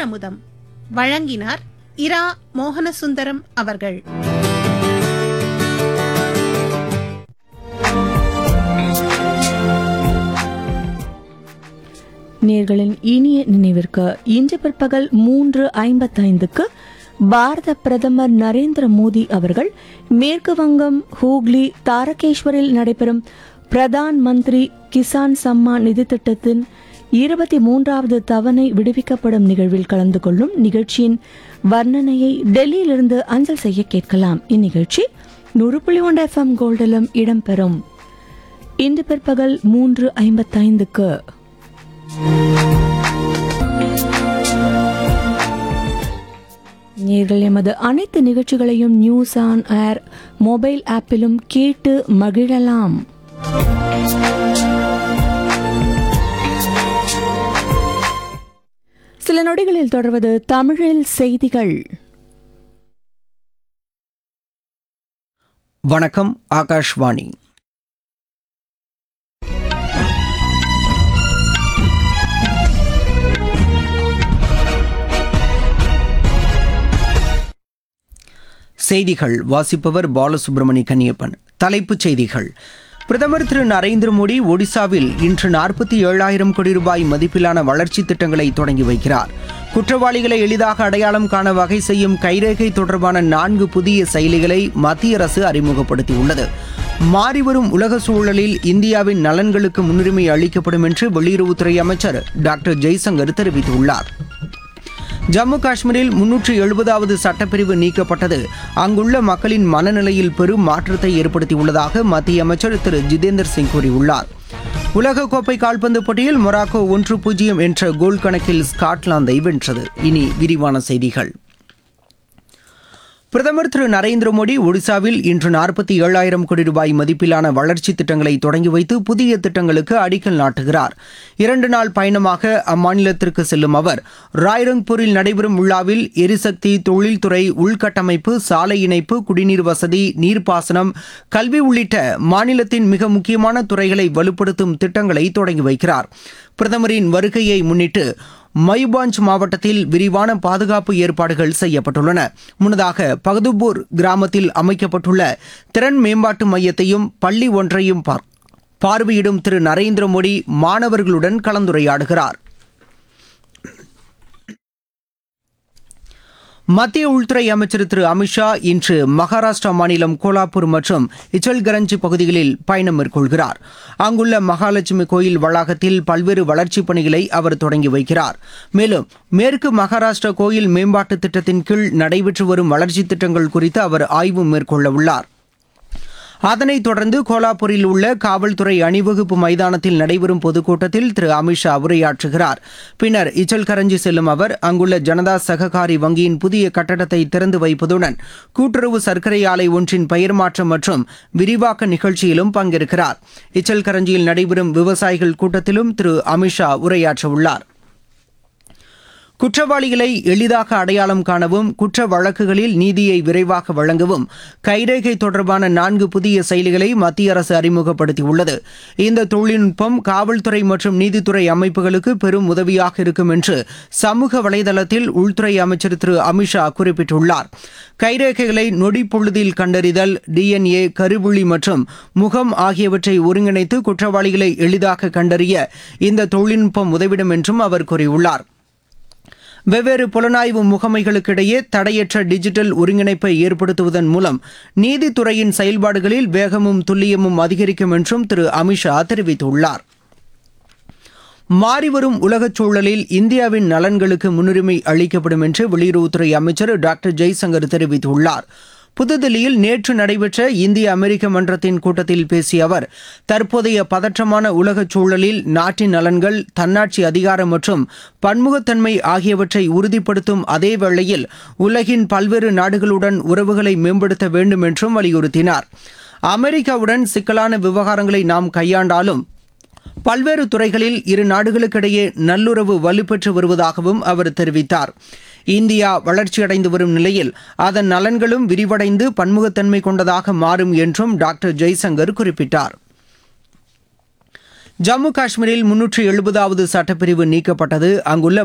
தமிழமுதம் வழங்கினார் இரா மோகனசுந்தரம் அவர்கள் நேர்களின் இனிய நினைவிற்கு இன்று பிற்பகல் மூன்று ஐம்பத்தைந்துக்கு பாரத பிரதமர் நரேந்திர மோடி அவர்கள் மேற்கு வங்கம் ஹூக்ளி தாரகேஸ்வரில் நடைபெறும் பிரதான் மந்திரி கிசான் சம்மான் நிதி திட்டத்தின் இருபத்தி மூன்றாவது தவணை விடுவிக்கப்படும் நிகழ்வில் கலந்து கொள்ளும் நிகழ்ச்சியின் வர்ணனையை டெல்லியிலிருந்து அஞ்சல் செய்ய கேட்கலாம் இந்நிகழ்ச்சி நூறு புள்ளி ஒன்று எஃப்எம் கோல்டிலும் இடம்பெறும் இன்று பிற்பகல் மூன்று ஐம்பத்தைந்துக்கு நீங்கள் எமது அனைத்து நிகழ்ச்சிகளையும் நியூஸ் ஆன் ஏர் மொபைல் ஆப்பிலும் கேட்டு மகிழலாம் சில நொடிகளில் தொடர்வது தமிழில் செய்திகள் வணக்கம் ஆகாஷ்வாணி செய்திகள் வாசிப்பவர் பாலசுப்ரமணி கன்னியப்பன் தலைப்புச் செய்திகள் பிரதமர் திரு நரேந்திர மோடி ஒடிசாவில் இன்று நாற்பத்தி ஏழாயிரம் கோடி ரூபாய் மதிப்பிலான வளர்ச்சித் திட்டங்களை தொடங்கி வைக்கிறார் குற்றவாளிகளை எளிதாக அடையாளம் காண வகை செய்யும் கைரேகை தொடர்பான நான்கு புதிய செயலிகளை மத்திய அரசு அறிமுகப்படுத்தியுள்ளது மாறிவரும் உலக சூழலில் இந்தியாவின் நலன்களுக்கு முன்னுரிமை அளிக்கப்படும் என்று வெளியுறவுத்துறை அமைச்சர் டாக்டர் ஜெய்சங்கர் தெரிவித்துள்ளார் ஜம்மு காஷ்மீரில் முன்னூற்று எழுபதாவது சட்டப்பிரிவு நீக்கப்பட்டது அங்குள்ள மக்களின் மனநிலையில் பெரும் மாற்றத்தை ஏற்படுத்தியுள்ளதாக மத்திய அமைச்சர் திரு ஜிதேந்தர் சிங் கூறியுள்ளார் உலகக்கோப்பை கால்பந்து போட்டியில் மொராக்கோ ஒன்று பூஜ்ஜியம் என்ற கோல் கணக்கில் ஸ்காட்லாந்தை வென்றது இனி விரிவான செய்திகள் பிரதமர் திரு நரேந்திர மோடி ஒடிசாவில் இன்று நாற்பத்தி ஏழாயிரம் கோடி ரூபாய் மதிப்பிலான வளர்ச்சித் திட்டங்களை தொடங்கி வைத்து புதிய திட்டங்களுக்கு அடிக்கல் நாட்டுகிறார் இரண்டு நாள் பயணமாக அம்மாநிலத்திற்கு செல்லும் அவர் ராய்ரங்பூரில் நடைபெறும் விழாவில் எரிசக்தி தொழில்துறை உள்கட்டமைப்பு சாலை இணைப்பு குடிநீர் வசதி நீர்ப்பாசனம் கல்வி உள்ளிட்ட மாநிலத்தின் மிக முக்கியமான துறைகளை வலுப்படுத்தும் திட்டங்களை தொடங்கி வைக்கிறார் பிரதமரின் வருகையை முன்னிட்டு மயுபாஞ்ச் மாவட்டத்தில் விரிவான பாதுகாப்பு ஏற்பாடுகள் செய்யப்பட்டுள்ளன முன்னதாக பகதுபூர் கிராமத்தில் அமைக்கப்பட்டுள்ள திறன் மேம்பாட்டு மையத்தையும் பள்ளி ஒன்றையும் பார்- பார்வையிடும் திரு நரேந்திர மோடி மாணவர்களுடன் கலந்துரையாடுகிறார் மத்திய உள்துறை அமைச்சர் திரு அமித்ஷா இன்று மகாராஷ்டிரா மாநிலம் கோலாப்பூர் மற்றும் இச்சல்கரஞ்சி பகுதிகளில் பயணம் மேற்கொள்கிறார் அங்குள்ள மகாலட்சுமி கோயில் வளாகத்தில் பல்வேறு வளர்ச்சிப் பணிகளை அவர் தொடங்கி வைக்கிறார் மேலும் மேற்கு மகாராஷ்டிரா கோயில் மேம்பாட்டு திட்டத்தின் கீழ் நடைபெற்று வரும் வளர்ச்சித் திட்டங்கள் குறித்து அவர் ஆய்வு மேற்கொள்ள உள்ளார் அதனைத் தொடர்ந்து கோலாப்பூரில் உள்ள காவல்துறை அணிவகுப்பு மைதானத்தில் நடைபெறும் பொதுக்கூட்டத்தில் திரு அமித்ஷா உரையாற்றுகிறார் பின்னர் இச்சல்கரஞ்சி செல்லும் அவர் அங்குள்ள ஜனதா சககாரி வங்கியின் புதிய கட்டடத்தை திறந்து வைப்பதுடன் கூட்டுறவு சர்க்கரை ஆலை ஒன்றின் பெயர் மாற்றம் மற்றும் விரிவாக்க நிகழ்ச்சியிலும் பங்கேற்கிறார் இச்சல்கரஞ்சியில் நடைபெறும் விவசாயிகள் கூட்டத்திலும் திரு அமித்ஷா உரையாற்றவுள்ளார் குற்றவாளிகளை எளிதாக அடையாளம் காணவும் குற்ற வழக்குகளில் நீதியை விரைவாக வழங்கவும் கைரேகை தொடர்பான நான்கு புதிய செயலிகளை மத்திய அரசு அறிமுகப்படுத்தியுள்ளது இந்த தொழில்நுட்பம் காவல்துறை மற்றும் நீதித்துறை அமைப்புகளுக்கு பெரும் உதவியாக இருக்கும் என்று சமூக வலைதளத்தில் உள்துறை அமைச்சர் திரு அமித்ஷா குறிப்பிட்டுள்ளார் கைரேகைகளை நொடி பொழுதில் கண்டறிதல் டிஎன்ஏ கருவுளி மற்றும் முகம் ஆகியவற்றை ஒருங்கிணைத்து குற்றவாளிகளை எளிதாக கண்டறிய இந்த தொழில்நுட்பம் உதவிடும் என்றும் அவர் கூறியுள்ளார் வெவ்வேறு புலனாய்வு முகமைகளுக்கிடையே தடையற்ற டிஜிட்டல் ஒருங்கிணைப்பை ஏற்படுத்துவதன் மூலம் நீதித்துறையின் செயல்பாடுகளில் வேகமும் துல்லியமும் அதிகரிக்கும் என்றும் திரு அமித்ஷா தெரிவித்துள்ளார் மாறிவரும் உலகச் சூழலில் இந்தியாவின் நலன்களுக்கு முன்னுரிமை அளிக்கப்படும் என்று வெளியுறவுத்துறை அமைச்சர் டாக்டர் ஜெய்சங்கர் தெரிவித்துள்ளார் புதுதில்லியில் நேற்று நடைபெற்ற இந்திய அமெரிக்க மன்றத்தின் கூட்டத்தில் பேசிய அவர் தற்போதைய பதற்றமான உலகச் சூழலில் நாட்டின் நலன்கள் தன்னாட்சி அதிகாரம் மற்றும் பன்முகத்தன்மை ஆகியவற்றை உறுதிப்படுத்தும் அதே வேளையில் உலகின் பல்வேறு நாடுகளுடன் உறவுகளை மேம்படுத்த வேண்டும் என்றும் வலியுறுத்தினார் அமெரிக்காவுடன் சிக்கலான விவகாரங்களை நாம் கையாண்டாலும் பல்வேறு துறைகளில் இரு நாடுகளுக்கிடையே நல்லுறவு வலுப்பெற்று வருவதாகவும் அவர் தெரிவித்தார் இந்தியா வளர்ச்சியடைந்து வரும் நிலையில் அதன் நலன்களும் விரிவடைந்து பன்முகத்தன்மை கொண்டதாக மாறும் என்றும் டாக்டர் ஜெய்சங்கர் குறிப்பிட்டார் ஜம்மு காஷ்மீரில் முன்னூற்று எழுபதாவது சட்டப்பிரிவு நீக்கப்பட்டது அங்குள்ள